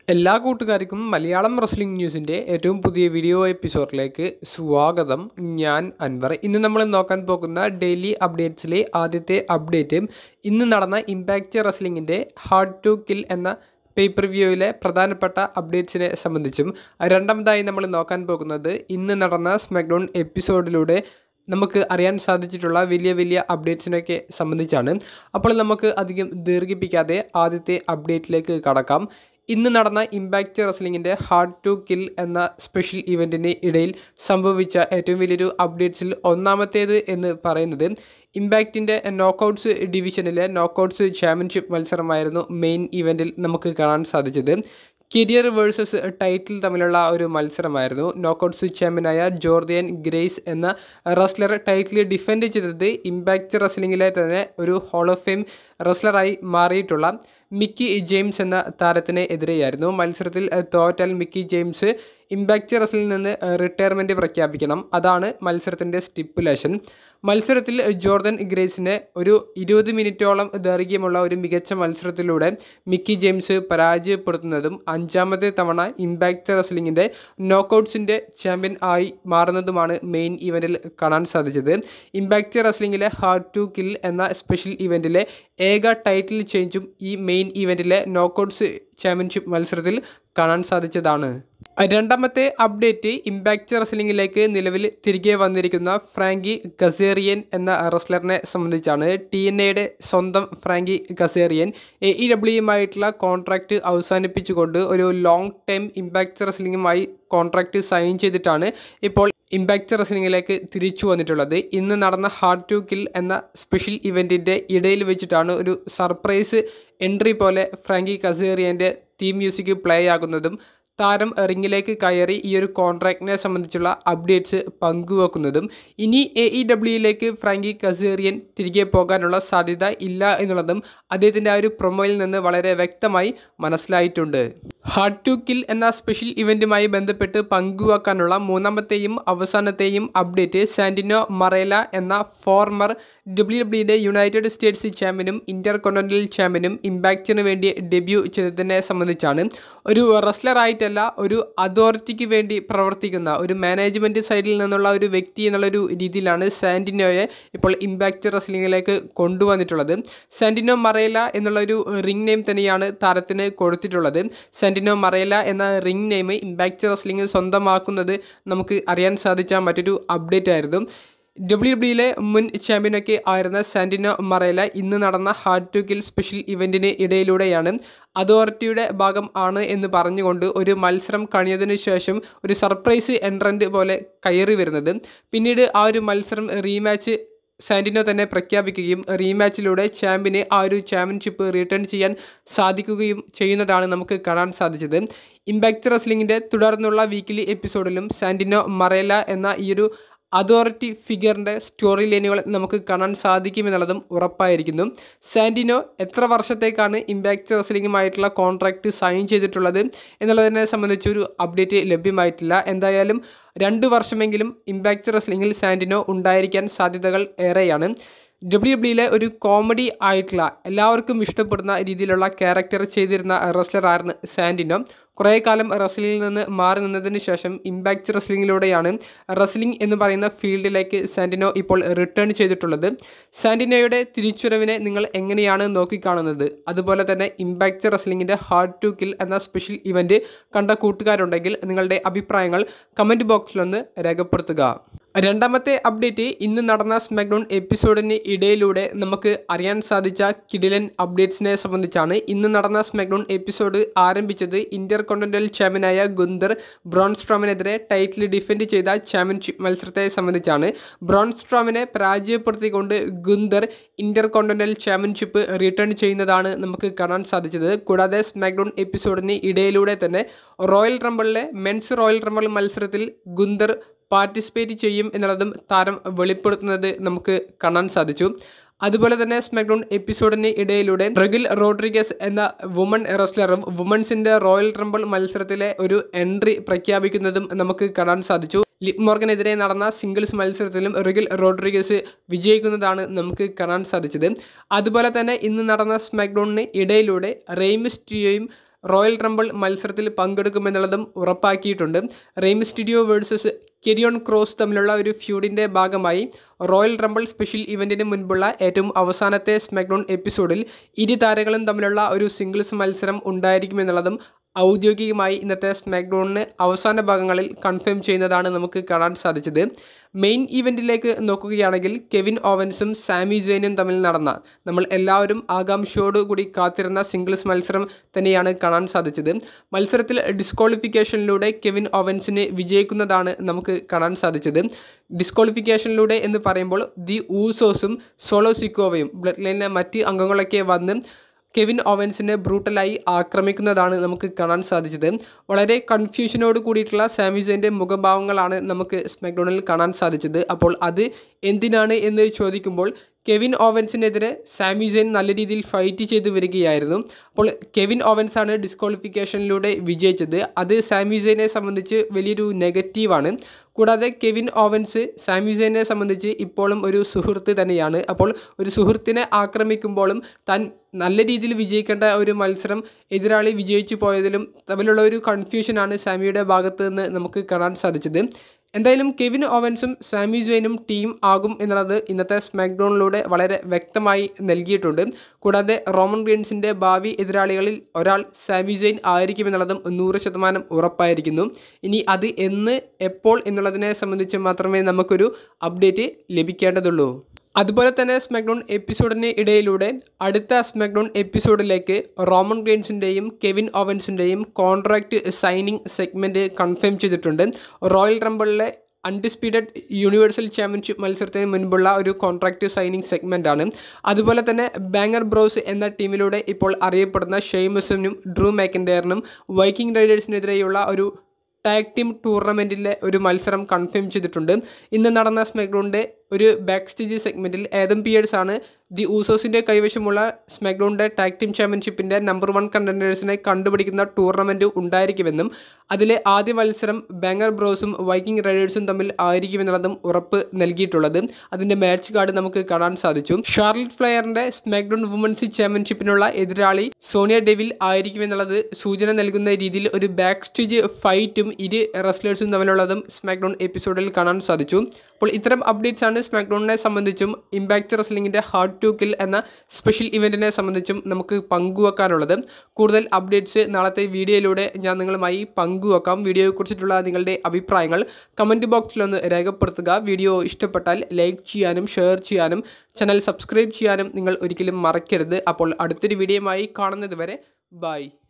എല്ലാ കൂട്ടുകാർക്കും മലയാളം റെസ്ലിംഗ് ന്യൂസിൻ്റെ ഏറ്റവും പുതിയ വീഡിയോ എപ്പിസോഡിലേക്ക് സ്വാഗതം ഞാൻ അൻവർ ഇന്ന് നമ്മൾ നോക്കാൻ പോകുന്ന ഡെയിലി അപ്ഡേറ്റ്സിലെ ആദ്യത്തെ അപ്ഡേറ്റ് ഇന്ന് നടന്ന ഇമ്പാക്റ്റ് റെസ്ലിംഗിൻ്റെ ഹാർഡ് ടു കിൽ എന്ന പേപ്പർ വ്യൂവിലെ പ്രധാനപ്പെട്ട അപ്ഡേറ്റ്സിനെ സംബന്ധിച്ചും രണ്ടാമതായി നമ്മൾ നോക്കാൻ പോകുന്നത് ഇന്ന് നടന്ന സ്മാക്ഡൗൺ എപ്പിസോഡിലൂടെ നമുക്ക് അറിയാൻ സാധിച്ചിട്ടുള്ള വലിയ വലിയ അപ്ഡേറ്റ്സിനൊക്കെ സംബന്ധിച്ചാണ് അപ്പോൾ നമുക്ക് അധികം ദീർഘിപ്പിക്കാതെ ആദ്യത്തെ അപ്ഡേറ്റിലേക്ക് കടക്കാം ഇന്ന് നടന്ന ഇമ്പാക്റ്റ് റെസ്ലിംഗിൻ്റെ ഹാർഡ് ടു കിൽ എന്ന സ്പെഷ്യൽ ഇവൻറ്റിന് ഇടയിൽ സംഭവിച്ച ഏറ്റവും വലിയൊരു അപ്ഡേറ്റ്സിൽ ഒന്നാമത്തേത് എന്ന് പറയുന്നത് ഇമ്പാക്റ്റിൻ്റെ നോക്കൗട്ട്സ് ഡിവിഷനിലെ നോക്കൗട്ട്സ് ചാമ്പ്യൻഷിപ്പ് മത്സരമായിരുന്നു മെയിൻ ഇവൻറ്റിൽ നമുക്ക് കാണാൻ സാധിച്ചത് കരിയർ വേഴ്സസ് ടൈറ്റിൽ തമ്മിലുള്ള ഒരു മത്സരമായിരുന്നു നോക്കൗട്ട്സ് ചാമ്പ്യനായ ജോർദിയൻ ഗ്രേസ് എന്ന റെസ്ലർ ടൈറ്റിൽ ഡിഫെൻഡ് ചെയ്തത് ഇമ്പാക്റ്റ് റെസ്ലിംഗിലെ തന്നെ ഒരു ഹോൾ ഓഫ് ഫെയിം റെസ്ലറായി മാറിയിട്ടുള്ള മിക്കി ജെയിംസ് എന്ന താരത്തിന് എതിരെയായിരുന്നു മത്സരത്തിൽ തോറ്റാൽ മിക്കി ജെയിംസ് ഇമ്പാക്റ്റ് റെസ്ലിൽ നിന്ന് റിട്ടയർമെൻറ്റ് പ്രഖ്യാപിക്കണം അതാണ് മത്സരത്തിൻ്റെ സ്റ്റിപ്പുലേഷൻ മത്സരത്തിൽ ജോർദൻ ഗ്രേസിനെ ഒരു ഇരുപത് മിനിറ്റോളം ദൈർഘ്യമുള്ള ഒരു മികച്ച മത്സരത്തിലൂടെ മിക്കി ജെയിംസ് പരാജയപ്പെടുത്തുന്നതും അഞ്ചാമത്തെ തവണ ഇമ്പാക്റ്റ് റെസ്ലിംഗിൻ്റെ നോക്കൗട്ട്സിൻ്റെ ചാമ്പ്യൻ ആയി മാറുന്നതുമാണ് മെയിൻ ഇവൻറ്റിൽ കാണാൻ സാധിച്ചത് ഇമ്പാക്റ്റ് റെസ്ലിംഗിലെ ഹാർഡ് ടു കിൽ എന്ന സ്പെഷ്യൽ ഇവൻറ്റിലെ ഏക ടൈറ്റിൽ ചേഞ്ചും ഈ മെയിൻ ഇവൻറ്റിലെ നോക്കൗട്ട്സ് ചാമ്പ്യൻഷിപ്പ് മത്സരത്തിൽ കാണാൻ സാധിച്ചതാണ് രണ്ടാമത്തെ അപ്ഡേറ്റ് ഇമ്പാക്റ്റ് റെസ്ലിംഗിലേക്ക് നിലവിൽ തിരികെ വന്നിരിക്കുന്ന ഫ്രാങ്കി ഗസേറിയൻ എന്ന റെസ്ലറിനെ സംബന്ധിച്ചാണ് ടി എൻ എയുടെ സ്വന്തം ഫ്രാങ്കി ഗസേറിയൻ എ ഇ ഡബ്ല്യുമായിട്ടുള്ള കോൺട്രാക്റ്റ് അവസാനിപ്പിച്ചുകൊണ്ട് ഒരു ലോങ് ടൈം ഇമ്പാക്റ്റ് റെസ്ലിംഗുമായി കോൺട്രാക്റ്റ് സൈൻ ചെയ്തിട്ടാണ് ഇപ്പോൾ ഇമ്പാക്റ്റ് റെസ്ലിംഗിലേക്ക് തിരിച്ചു വന്നിട്ടുള്ളത് ഇന്ന് നടന്ന ഹാർഡ് ടു കിൽ എന്ന സ്പെഷ്യൽ ഇവൻറ്റിൻ്റെ ഇടയിൽ വെച്ചിട്ടാണ് ഒരു സർപ്രൈസ് എൻട്രി പോലെ ഫ്രാങ്കി കസേറിയൻ്റെ തീം മ്യൂസിക് പ്ലേ ആകുന്നതും താരം റിങ്ങിലേക്ക് കയറി ഈ ഒരു കോൺട്രാക്റ്റിനെ സംബന്ധിച്ചുള്ള അപ്ഡേറ്റ്സ് പങ്കുവെക്കുന്നതും ഇനി എ ഇ ഡബ്ല്യുയിലേക്ക് ഫ്രാങ്കി കസേറിയൻ തിരികെ പോകാനുള്ള സാധ്യത ഇല്ല എന്നുള്ളതും അദ്ദേഹത്തിൻ്റെ ആ ഒരു പ്രൊമോയിൽ നിന്ന് വളരെ വ്യക്തമായി മനസ്സിലായിട്ടുണ്ട് ഹാർഡ് ടു കിൽ എന്ന സ്പെഷ്യൽ ഇവൻറ്റുമായി ബന്ധപ്പെട്ട് പങ്കുവെക്കാനുള്ള മൂന്നാമത്തെയും അവസാനത്തെയും അപ്ഡേറ്റ് സാന്റിനോ മറേല എന്ന ഫോർമർ ഡബ്ല്യു ഡബ്ല്യുടെ യുണൈറ്റഡ് സ്റ്റേറ്റ്സ് ചാമ്പ്യനും ഇന്റർ കോണ്ടിനൽ ചാമ്പ്യനും ഇമ്പാക്റ്റിന് വേണ്ടി ഡെബ്യൂ ചെയ്തതിനെ സംബന്ധിച്ചാണ് ഒരു റെസ്ലറായിട്ടല്ല ഒരു അതോറിറ്റിക്ക് വേണ്ടി പ്രവർത്തിക്കുന്ന ഒരു മാനേജ്മെൻറ്റ് സൈഡിൽ നിന്നുള്ള ഒരു വ്യക്തി എന്നുള്ളൊരു രീതിയിലാണ് സാന്റിനോയെ ഇപ്പോൾ ഇമ്പാക്റ്റ് റെസ്ലിംഗിലേക്ക് കൊണ്ടുവന്നിട്ടുള്ളത് സാന്റിനോ മറേല എന്നുള്ളൊരു റിംഗ് നെയിം തന്നെയാണ് താരത്തിന് കൊടുത്തിട്ടുള്ളത് സാന്റിനോ മറേല എന്ന റിംഗ് നെയിം ഇമ്പാക്റ്റ് റെസ്ലിംഗ് സ്വന്തമാക്കുന്നത് നമുക്ക് അറിയാൻ സാധിച്ച മറ്റൊരു അപ്ഡേറ്റ് ആയിരുന്നു ഡബ്ല്യു ഡബ്ല്യുയിലെ മുൻ ചാമ്പ്യനൊക്കെ ആയിരുന്ന സാന്റിനോ മറേല ഇന്ന് നടന്ന ഹാർഡ് ടു കിൽ സ്പെഷ്യൽ ഇവൻറ്റിന് ഇടയിലൂടെയാണ് അതോറിറ്റിയുടെ ഭാഗം ആണ് എന്ന് പറഞ്ഞുകൊണ്ട് ഒരു മത്സരം കഴിഞ്ഞതിന് ശേഷം ഒരു സർപ്രൈസ് എൻട്രൻ്റ് പോലെ കയറി വരുന്നത് പിന്നീട് ആ ഒരു മത്സരം റീമാച്ച് സാന്റിനോ തന്നെ പ്രഖ്യാപിക്കുകയും റീമാച്ചിലൂടെ ചാമ്പ്യന് ആ ഒരു ചാമ്പ്യൻഷിപ്പ് റിട്ടേൺ ചെയ്യാൻ സാധിക്കുകയും ചെയ്യുന്നതാണ് നമുക്ക് കാണാൻ സാധിച്ചത് ഇമ്പാക്റ്റ് റെസ്ലിംഗിൻ്റെ തുടർന്നുള്ള വീക്കിലി എപ്പിസോഡിലും സാന്റിനോ മറേല എന്ന ഈ ഒരു അതോറിറ്റി ഫിഗറിൻ്റെ സ്റ്റോറി ലൈനുകൾ നമുക്ക് കാണാൻ സാധിക്കുമെന്നുള്ളതും ഉറപ്പായിരിക്കുന്നു സാന്റിനോ എത്ര വർഷത്തേക്കാണ് ഇമ്പാക്റ്റ് റെസ്ലിംഗുമായിട്ടുള്ള കോൺട്രാക്റ്റ് സൈൻ ചെയ്തിട്ടുള്ളത് എന്നുള്ളതിനെ സംബന്ധിച്ചൊരു അപ്ഡേറ്റ് ലഭ്യമായിട്ടില്ല എന്തായാലും രണ്ട് വർഷമെങ്കിലും ഇമ്പാക്റ്റ് റെസ്ലിംഗിൽ സാന്റിനോ ഉണ്ടായിരിക്കാൻ സാധ്യതകൾ ഏറെയാണ് ഡബ്ല്യു ഡബ്ല്യുയിലെ ഒരു കോമഡി ആയിട്ടുള്ള എല്ലാവർക്കും ഇഷ്ടപ്പെടുന്ന രീതിയിലുള്ള ക്യാരക്ടർ ചെയ്തിരുന്ന റെസ്ലറായിരുന്നു സാന്റിനോ കുറേ കാലം റെസ്ലിംഗിൽ നിന്ന് മാറി നിന്നതിന് ശേഷം ഇമ്പാക്റ്റ് റെസ്ലിംഗിലൂടെയാണ് റെസ്ലിംഗ് എന്ന് പറയുന്ന ഫീൽഡിലേക്ക് സാന്റിനോ ഇപ്പോൾ റിട്ടേൺ ചെയ്തിട്ടുള്ളത് സാന്റിനോയുടെ തിരിച്ചുവരവിനെ നിങ്ങൾ എങ്ങനെയാണ് നോക്കിക്കാണുന്നത് അതുപോലെ തന്നെ ഇമ്പാക്റ്റ് റെസ്ലിംഗിൻ്റെ ഹാർഡ് ടു കിൽ എന്ന സ്പെഷ്യൽ ഇവൻറ്റ് കണ്ട കൂട്ടുകാരുണ്ടെങ്കിൽ നിങ്ങളുടെ അഭിപ്രായങ്ങൾ കമൻറ്റ് ബോക്സിലൊന്ന് രേഖപ്പെടുത്തുക രണ്ടാമത്തെ അപ്ഡേറ്റ് ഇന്ന് നടന്ന സ്മാക്ഡൗൺ എപ്പിസോഡിന് ഇടയിലൂടെ നമുക്ക് അറിയാൻ സാധിച്ച കിഡിലൻ അപ്ഡേറ്റ്സിനെ സംബന്ധിച്ചാണ് ഇന്ന് നടന്ന സ്മാക്ഡൗൺ എപ്പിസോഡ് ആരംഭിച്ചത് ഇന്റർ കോണ്ടിനെൻ്റൽ ചാമ്പ്യനായ ഗുന്ദർ ബ്രോൺ സ്ട്രോമിനെതിരെ ടൈറ്റിൽ ഡിഫെൻഡ് ചെയ്ത ചാമ്പ്യൻഷിപ്പ് മത്സരത്തെ സംബന്ധിച്ചാണ് ബ്രോൺ സ്ട്രോമിനെ പരാജയപ്പെടുത്തിക്കൊണ്ട് Gunther Intercontinental championship return ചെയ്യുന്നതാണ് നമുക്ക് കാണാൻ സാധിച്ചത് കൂടാതെ സ്മാക്ഡൗൺ എപ്പിസോഡിന് ഇടയിലൂടെ തന്നെ റോയൽ റംബിളിലെ മെൻസ് റോയൽ റംബിൾ മത്സരത്തിൽ ഗുന്ദർ പാർട്ടിസിപ്പേറ്റ് ചെയ്യും എന്നുള്ളതും താരം വെളിപ്പെടുത്തുന്നത് നമുക്ക് കാണാൻ സാധിച്ചു അതുപോലെ തന്നെ സ്മാക്ഡൗൺ എപ്പിസോഡിന് ഇടയിലൂടെ റഗിൽ റോഡ്രിഗസ് എന്ന വുമൺ റെസ്ലറും വുമൺസിന്റെ റോയൽ റംബിൾ മത്സരത്തിലെ ഒരു എൻട്രി പ്രഖ്യാപിക്കുന്നതും നമുക്ക് കാണാൻ സാധിച്ചു ലിപ് മോർഗനെതിരെ നടന്ന സിംഗിൾസ് മത്സരത്തിലും റിഗിൽ റോഡ്രിഗസ് വിജയിക്കുന്നതാണ് നമുക്ക് കാണാൻ സാധിച്ചത് അതുപോലെ തന്നെ ഇന്ന് നടന്ന സ്മാക്ഡൗണിന് ഇടയിലൂടെ റെയ്മിസ്റ്റിയോയും റോയൽ റംബിൾ മത്സരത്തിൽ പങ്കെടുക്കുമെന്നുള്ളതും ഉറപ്പാക്കിയിട്ടുണ്ട് റെയിമിസ്റ്റിഡിയോ വേഴ്സസ് കെരിയോൺ ക്രോസ് തമ്മിലുള്ള ഒരു ഫ്യൂഡിൻ്റെ ഭാഗമായി റോയൽ റംബിൾ സ്പെഷ്യൽ ഇവൻറ്റിന് മുൻപുള്ള ഏറ്റവും അവസാനത്തെ സ്മാക്ഡൗൺ എപ്പിസോഡിൽ ഇരു താരങ്ങളും തമ്മിലുള്ള ഒരു സിംഗിൾസ് മത്സരം ഉണ്ടായിരിക്കുമെന്നുള്ളതും ഔദ്യോഗികമായി ഇന്നത്തെ സ്മാക്ഡൗണിന് അവസാന ഭാഗങ്ങളിൽ കൺഫേം ചെയ്യുന്നതാണ് നമുക്ക് കാണാൻ സാധിച്ചത് മെയിൻ ഇവൻറ്റിലേക്ക് നോക്കുകയാണെങ്കിൽ കെവിൻ ഓവൻസും സാമി ജെയിനും തമ്മിൽ നടന്ന നമ്മൾ എല്ലാവരും ആകാംക്ഷയോടുകൂടി കാത്തിരുന്ന സിംഗിൾസ് മത്സരം തന്നെയാണ് കാണാൻ സാധിച്ചത് മത്സരത്തിൽ ഡിസ്ക്വാളിഫിക്കേഷനിലൂടെ കെവിൻ ഓവൻസിന് വിജയിക്കുന്നതാണ് നമുക്ക് കാണാൻ സാധിച്ചത് ഡിസ്ക്വാളിഫിക്കേഷനിലൂടെ എന്ന് പറയുമ്പോൾ ദി ഊസോസും സോളോ സിക്കോവയും ബ്ലഡ് ലൈനിലെ മറ്റ് അംഗങ്ങളൊക്കെ വന്ന് കെവിൻ ഓവൻസിനെ ബ്രൂട്ടലായി ആക്രമിക്കുന്നതാണ് നമുക്ക് കാണാൻ സാധിച്ചത് വളരെ കൺഫ്യൂഷനോട് കൂടിയിട്ടുള്ള സാമിസൻ്റെ മുഖഭാവങ്ങളാണ് നമുക്ക് സ്മാക്ഡൗണിൽ കാണാൻ സാധിച്ചത് അപ്പോൾ അത് എന്തിനാണ് എന്ന് ചോദിക്കുമ്പോൾ കെവിൻ ഓവൻസിനെതിരെ സാമിസൻ നല്ല രീതിയിൽ ഫൈറ്റ് ചെയ്തു വരികയായിരുന്നു അപ്പോൾ കെവിൻ ഓവൻസ് ആണ് ഡിസ്ക്വാളിഫിക്കേഷനിലൂടെ വിജയിച്ചത് അത് സാമിസനെ സംബന്ധിച്ച് വലിയൊരു നെഗറ്റീവാണ് കൂടാതെ കെവിൻ ഓവൻസ് സാമിസനെ സംബന്ധിച്ച് ഇപ്പോഴും ഒരു സുഹൃത്ത് തന്നെയാണ് അപ്പോൾ ഒരു സുഹൃത്തിനെ ആക്രമിക്കുമ്പോഴും താൻ നല്ല രീതിയിൽ വിജയിക്കേണ്ട ഒരു മത്സരം എതിരാളി വിജയിച്ചു പോയതിലും തമ്മിലുള്ള ഒരു കൺഫ്യൂഷനാണ് സാമിയുടെ ഭാഗത്ത് നിന്ന് നമുക്ക് കാണാൻ സാധിച്ചത് എന്തായാലും കെവിൻ ഓവൻസും സാമി ജോയിനും ടീം ആകും എന്നുള്ളത് ഇന്നത്തെ സ്മാക്ഡൗണിലൂടെ വളരെ വ്യക്തമായി നൽകിയിട്ടുണ്ട് കൂടാതെ റോമൻ റീൻസിൻ്റെ ഭാവി എതിരാളികളിൽ ഒരാൾ സാമി ജെയിൻ ആയിരിക്കുമെന്നുള്ളതും നൂറ് ശതമാനം ഉറപ്പായിരിക്കുന്നു ഇനി അത് എന്ന് എപ്പോൾ എന്നുള്ളതിനെ സംബന്ധിച്ച് മാത്രമേ നമുക്കൊരു അപ്ഡേറ്റ് ലഭിക്കേണ്ടതുള്ളൂ അതുപോലെ തന്നെ സ്മാക്ഡൗൺ എപ്പിസോഡിന് ഇടയിലൂടെ അടുത്ത സ്മാക്ഡൗൺ എപ്പിസോഡിലേക്ക് റോമൻ റെയിൻസിൻ്റെയും കെവിൻ ഓവൻസിൻ്റെയും കോൺട്രാക്റ്റ് സൈനിങ് സെഗ്മെൻറ്റ് കൺഫേം ചെയ്തിട്ടുണ്ട് റോയൽ റംബിളിലെ അൺഡിസ്പ്യൂട്ടഡ് യൂണിവേഴ്സൽ ചാമ്പ്യൻഷിപ്പ് മത്സരത്തിന് മുൻപുള്ള ഒരു കോൺട്രാക്റ്റ് സൈനിങ് സെഗ്മെൻ്റ് ആണ് അതുപോലെ തന്നെ ബാങ്ങർ ബ്രോസ് എന്ന ടീമിലൂടെ ഇപ്പോൾ അറിയപ്പെടുന്ന ഷെയ്മസിനും ഡ്രൂ മാക്കിൻഡയറിനും വൈക്കിംഗ് റൈഡേഴ്സിനെതിരെയുള്ള ഒരു ടാഗ് ടീം ടൂർണമെൻറ്റിലെ ഒരു മത്സരം കൺഫേം ചെയ്തിട്ടുണ്ട് ഇന്ന് നടന്ന സ്മാക്ഡൗണിൻ്റെ ഒരു ബാക്ക് സ്റ്റേജ് സെഗ്മെൻറ്റിൽ ഏതം പിയേഴ്സ് ആണ് ദി ഊസോസിൻ്റെ കൈവശമുള്ള സ്മാക്ഡൗണിൻ്റെ ടാഗ് ടീം ചാമ്പ്യൻഷിപ്പിൻ്റെ നമ്പർ വൺ കണ്ടൻറ്റേഴ്സിനെ കണ്ടുപിടിക്കുന്ന ടൂർണമെൻറ്റ് ഉണ്ടായിരിക്കുമെന്നും അതിലെ ആദ്യ മത്സരം ബാങ്ങർ ബ്രോസും വൈക്കിംഗ് റൈഡേഴ്സും തമ്മിൽ ആയിരിക്കുമെന്നുള്ളതും ഉറപ്പ് നൽകിയിട്ടുള്ളത് അതിൻ്റെ മാച്ച് കാർഡ് നമുക്ക് കാണാൻ സാധിച്ചു ഷാർലറ്റ് ഫ്ലെയറിൻ്റെ സ്മാക്ഡൗൺ വുമൻസ് ചാമ്പ്യൻഷിപ്പിനുള്ള എതിരാളി സോണിയ ഡെവിൽ ആയിരിക്കുമെന്നുള്ളത് സൂചന നൽകുന്ന രീതിയിൽ ഒരു ബാക്ക് സ്റ്റേജ് ഫൈറ്റും ഇരു റെസ്ലേഴ്സും തമ്മിലുള്ളതും സ്മാക്ഡൗൺ എപ്പിസോഡിൽ കാണാൻ സാധിച്ചു അപ്പോൾ ഇത്തരം അപ്ഡേറ്റ്സ് ആണ് സ്മാക്ഡൗണിനെ സംബന്ധിച്ചും ഇമ്പാക്റ്റ് റെസ്ലിംഗിൻ്റെ ഹാർഡ് ടു കിൽ എന്ന സ്പെഷ്യൽ ഇവൻറ്റിനെ സംബന്ധിച്ചും നമുക്ക് പങ്കുവെക്കാനുള്ളത് കൂടുതൽ അപ്ഡേറ്റ്സ് നാളത്തെ വീഡിയോയിലൂടെ ഞാൻ നിങ്ങളുമായി പങ്കുവെക്കാം വീഡിയോയെക്കുറിച്ചിട്ടുള്ള നിങ്ങളുടെ അഭിപ്രായങ്ങൾ കമൻറ്റ് ബോക്സിലൊന്ന് രേഖപ്പെടുത്തുക വീഡിയോ ഇഷ്ടപ്പെട്ടാൽ ലൈക്ക് ചെയ്യാനും ഷെയർ ചെയ്യാനും ചാനൽ സബ്സ്ക്രൈബ് ചെയ്യാനും നിങ്ങൾ ഒരിക്കലും മറക്കരുത് അപ്പോൾ അടുത്തൊരു വീഡിയോയുമായി കാണുന്നത് വരെ ബൈ